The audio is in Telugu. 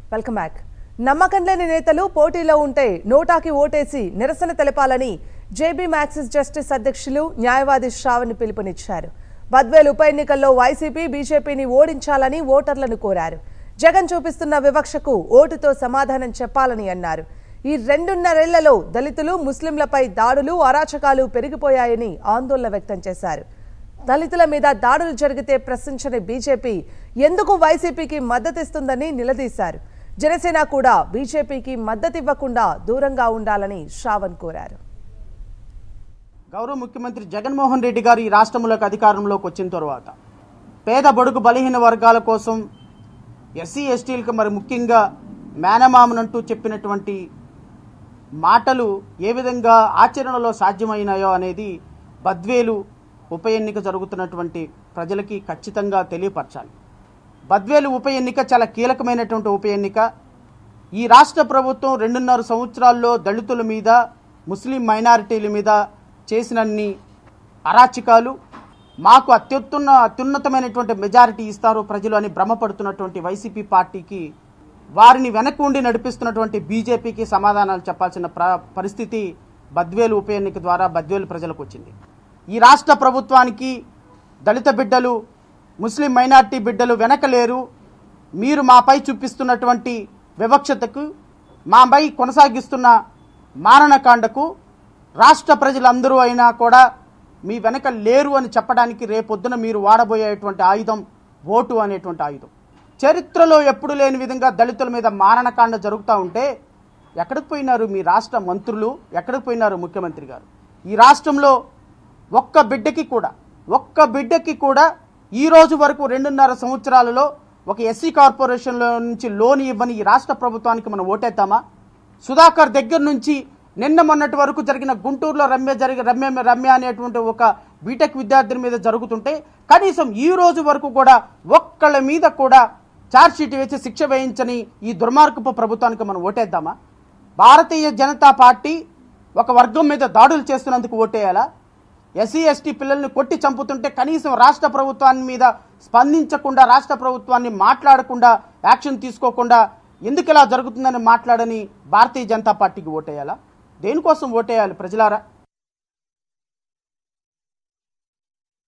వెల్కమ్ బ్యాక్ నమ్మకం లేని నేతలు పోటీలో ఉంటే నోటాకి ఓటేసి నిరసన తెలపాలని జేబీ మ్యాక్సిస్ జస్టిస్ అధ్యక్షులు న్యాయవాది శ్రావణ్ పిలుపునిచ్చారు బద్వేల్ ఉప ఎన్నికల్లో వైసీపీ బీజేపీని ఓడించాలని ఓటర్లను కోరారు జగన్ చూపిస్తున్న వివక్షకు ఓటుతో సమాధానం చెప్పాలని అన్నారు ఈ రెండున్నరేళ్లలో దళితులు ముస్లింలపై దాడులు అరాచకాలు పెరిగిపోయాయని ఆందోళన వ్యక్తం చేశారు దళితుల మీద దాడులు జరిగితే ప్రశ్నించని బీజేపీ ఎందుకు వైసీపీకి మద్దతిస్తుందని నిలదీశారు జనసేన కూడా బీజేపీకి మద్దతివ్వకుండా దూరంగా ఉండాలని శ్రావణ్ కోరారు గౌరవ ముఖ్యమంత్రి జగన్మోహన్ రెడ్డి గారు ఈ రాష్ట్రంలోకి అధికారంలోకి వచ్చిన తర్వాత పేద బడుగు బలహీన వర్గాల కోసం ఎస్సీ ఎస్టీలకు మరి ముఖ్యంగా మేనమామనంటూ చెప్పినటువంటి మాటలు ఏ విధంగా ఆచరణలో సాధ్యమైనాయో అనేది బద్వేలు ఉప ఎన్నిక జరుగుతున్నటువంటి ప్రజలకి ఖచ్చితంగా తెలియపరచాలి బద్వేలు ఉప ఎన్నిక చాలా కీలకమైనటువంటి ఉప ఎన్నిక ఈ రాష్ట్ర ప్రభుత్వం రెండున్నర సంవత్సరాల్లో దళితుల మీద ముస్లిం మైనారిటీల మీద చేసినన్ని అరాచకాలు మాకు అత్యుత్తున్న అత్యున్నతమైనటువంటి మెజారిటీ ఇస్తారు ప్రజలు అని భ్రమపడుతున్నటువంటి వైసీపీ పార్టీకి వారిని వెనక్కి ఉండి నడిపిస్తున్నటువంటి బీజేపీకి సమాధానాలు చెప్పాల్సిన ప్ర పరిస్థితి బద్వేలు ఉప ఎన్నిక ద్వారా బద్వేలు ప్రజలకు వచ్చింది ఈ రాష్ట్ర ప్రభుత్వానికి దళిత బిడ్డలు ముస్లిం మైనార్టీ బిడ్డలు వెనకలేరు మీరు మాపై చూపిస్తున్నటువంటి వివక్షతకు మాపై కొనసాగిస్తున్న మారణకాండకు రాష్ట్ర ప్రజలందరూ అయినా కూడా మీ వెనక లేరు అని చెప్పడానికి రేపొద్దున మీరు వాడబోయేటువంటి ఆయుధం ఓటు అనేటువంటి ఆయుధం చరిత్రలో ఎప్పుడు లేని విధంగా దళితుల మీద మారణకాండ జరుగుతూ ఉంటే ఎక్కడికి పోయినారు మీ రాష్ట్ర మంత్రులు ఎక్కడికి పోయినారు ముఖ్యమంత్రి గారు ఈ రాష్ట్రంలో ఒక్క బిడ్డకి కూడా ఒక్క బిడ్డకి కూడా ఈ రోజు వరకు రెండున్నర సంవత్సరాలలో ఒక ఎస్సీ కార్పొరేషన్లో నుంచి లోన్ ఇవ్వని ఈ రాష్ట్ర ప్రభుత్వానికి మనం ఓటేద్దామా సుధాకర్ దగ్గర నుంచి నిన్న మొన్నటి వరకు జరిగిన గుంటూరులో రమ్య జరిగి రమ్య రమ్య అనేటువంటి ఒక బీటెక్ విద్యార్థిని మీద జరుగుతుంటే కనీసం ఈ రోజు వరకు కూడా ఒక్కళ్ళ మీద కూడా ఛార్జ్షీట్ వేసి శిక్ష వేయించని ఈ దుర్మార్గపు ప్రభుత్వానికి మనం ఓటేద్దామా భారతీయ జనతా పార్టీ ఒక వర్గం మీద దాడులు చేస్తున్నందుకు ఓటేయాలా ఎస్సీ ఎస్టీ పిల్లల్ని కొట్టి చంపుతుంటే కనీసం రాష్ట్ర ప్రభుత్వాన్ని మీద స్పందించకుండా రాష్ట్ర ప్రభుత్వాన్ని మాట్లాడకుండా యాక్షన్ తీసుకోకుండా ఎందుకు ఇలా జరుగుతుందని మాట్లాడని భారతీయ జనతా పార్టీకి ఓటేయాలా దేనికోసం ఓటేయాలి ప్రజలారా